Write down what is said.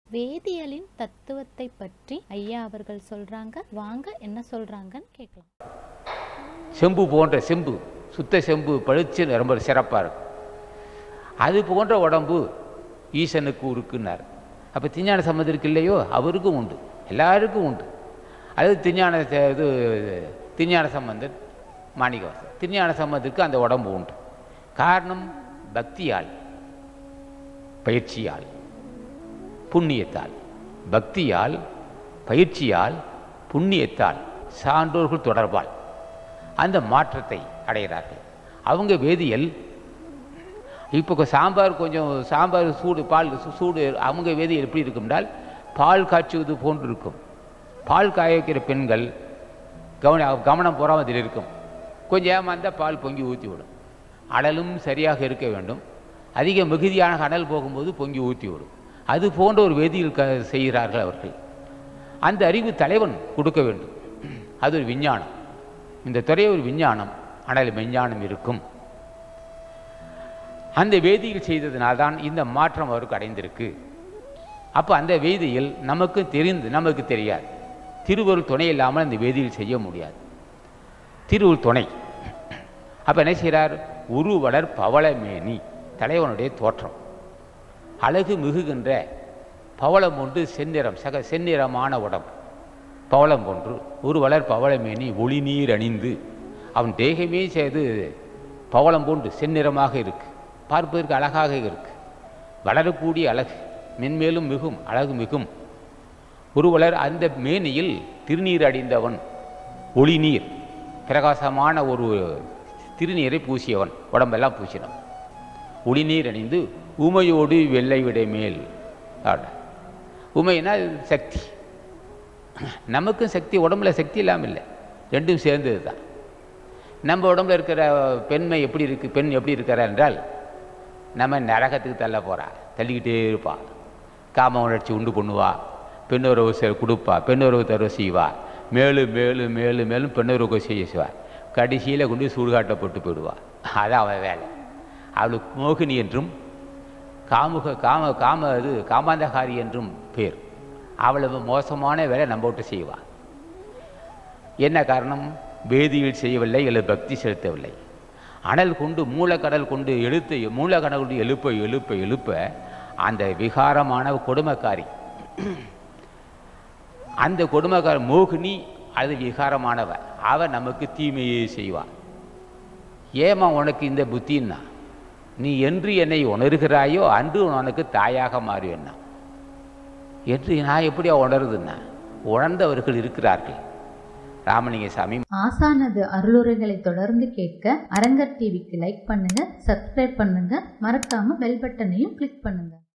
வேதியியலின் தத்துவத்தை பற்றி ஐயா அவர்கள் சொல்றாங்க வாங்க என்ன சொல்றாங்கன்னு கேட்கலாம் செம்பு போன்ற செம்பு சுத்த செம்பு பளிச்சுன்னு ரொம்ப சிறப்பாக இருக்கும் அது போன்ற உடம்பு ஈசனுக்கு இருக்குன்னார் அப்போ திஞ்ஞான சம்பந்தருக்கு இல்லையோ அவருக்கும் உண்டு எல்லாருக்கும் உண்டு அது திஞ்ஞான ச- இது திஞ்ஞான சம்பந்தர் மாணிக்கவாசர் திருஞான சம்பந்தருக்கு அந்த உடம்பு உண்டு காரணம் பக்தியால் பயிற்சியால் புண்ணியத்தால் பக்தியால் பயிற்சியால் புண்ணியத்தால் சான்றோர்கள் தொடர்பால் அந்த மாற்றத்தை அடைகிறார்கள் அவங்க வேதியியல் இப்போ சாம்பார் கொஞ்சம் சாம்பார் சூடு பால் சு- சூடு அவங்க வேதியியல் எப்படி இருக்கும் என்றால் பால் காய்ச்சுவது போன்று இருக்கும் பால் காய வைக்கிற பெண்கள் கவன கவனம் பூராம அதில் இருக்கும் கொஞ்சம் ஏமாந்தால் பால் பொங்கி ஊற்றி விடும் அனலும் சரியாக இருக்க வேண்டும் அதிக மிகுதியான அனல் போகும்போது பொங்கி ஊற்றி விடும் அது போன்ற ஒரு வேதியியல் க செய்கிறார்கள் அவர்கள் அந்த அறிவு தலைவன் கொடுக்க வேண்டும் அது ஒரு விஞ்ஞானம் இந்த துறை ஒரு விஞ்ஞானம் ஆனால் விஞ்ஞானம் இருக்கும் அந்த வேதியியல் செய்ததினால்தான் இந்த மாற்றம் அவருக்கு அடைந்திருக்கு அப்போ அந்த வேதியியல் நமக்கு தெரிந்து நமக்கு தெரியாது திருவருள் துணை இல்லாமல் அந்த வேதியியல் செய்ய முடியாது திருவுள் துணை அப்போ என்ன செய்கிறார் உருவலர் பவளமேனி தலைவனுடைய தோற்றம் அழகு மிகுகின்ற பவளம் ஒன்று செந்நிறம் சக செந்நிறமான உடம்பு பவளம் ஒன்று உருவலர் பவளமேனி ஒளிநீர் அணிந்து அவன் தேகமே செய்து பவளம் போன்று செந்நிறமாக இருக்கு பார்ப்பதற்கு அழகாக இருக்கு வளரக்கூடிய அழகு மென்மேலும் மிகும் அழகு மிகும் ஒருவலர் அந்த மேனியில் திருநீர் அடிந்தவன் ஒளிநீர் பிரகாசமான ஒரு திருநீரை பூசியவன் உடம்பெல்லாம் பூசினவன் ஒளிநீர் அணிந்து உமையோடு வெள்ளை விடை மேல் அப்படின்னா உமைனா சக்தி நமக்கும் சக்தி உடம்புல சக்தி இல்லாமல் இல்லை ரெண்டும் சேர்ந்தது தான் நம்ம உடம்புல இருக்கிற பெண்மை எப்படி இருக்கு பெண் எப்படி இருக்கிறா என்றால் நம்ம நரகத்துக்கு தள்ள போறா தள்ளிக்கிட்டே இருப்பா காம உணர்ச்சி உண்டு பண்ணுவா பெண்ணுறவு செ- கொடுப்பா பெண்ணுறவு தருவ செய்வா மேலும் மேலும் மேலும் மேலும் பெண்ணுறவு செய்ய செய்வா கடைசியில் கொண்டு சுடுகாட்டை போட்டு போயிடுவா அதான் அவன் வேலை அவளுக்கு மோகினி என்றும் காமுக காம காம இது காமாந்தகாரி என்றும் பேர் அவ்வளவு மோசமான வேலை நம்ம விட்டு செய்வாள் என்ன காரணம் வேதியியல் செய்யவில்லை இல்லை பக்தி செலுத்தவில்லை அனல் கொண்டு மூலக்கடல் கொண்டு எழுத்து மூலக்கடல் கொண்டு எழுப்ப எழுப்ப எழுப்ப அந்த விகாரமான கொடுமைக்காரி அந்த கொடுமைக்கார மோகினி அது விகாரமானவ அவ நமக்கு தீமையை செய்வாள் ஏமா உனக்கு இந்த புத்தின்னா நீ என்று என்னை உணர்கிறாயோ அன்று உனக்கு தாயாக மாறுவேன்னா என்று நான் எப்படியா உணருதுன்னா உணர்ந்தவர்கள் இருக்கிறார்கள் ராமலிங்க சாமி ஆசானது அருளுரைகளை தொடர்ந்து கேட்க அரங்கர் டிவிக்கு லைக் பண்ணுங்க சப்ஸ்கிரைப் பண்ணுங்க மறக்காம பெல் பட்டனையும் கிளிக் பண்ணுங்க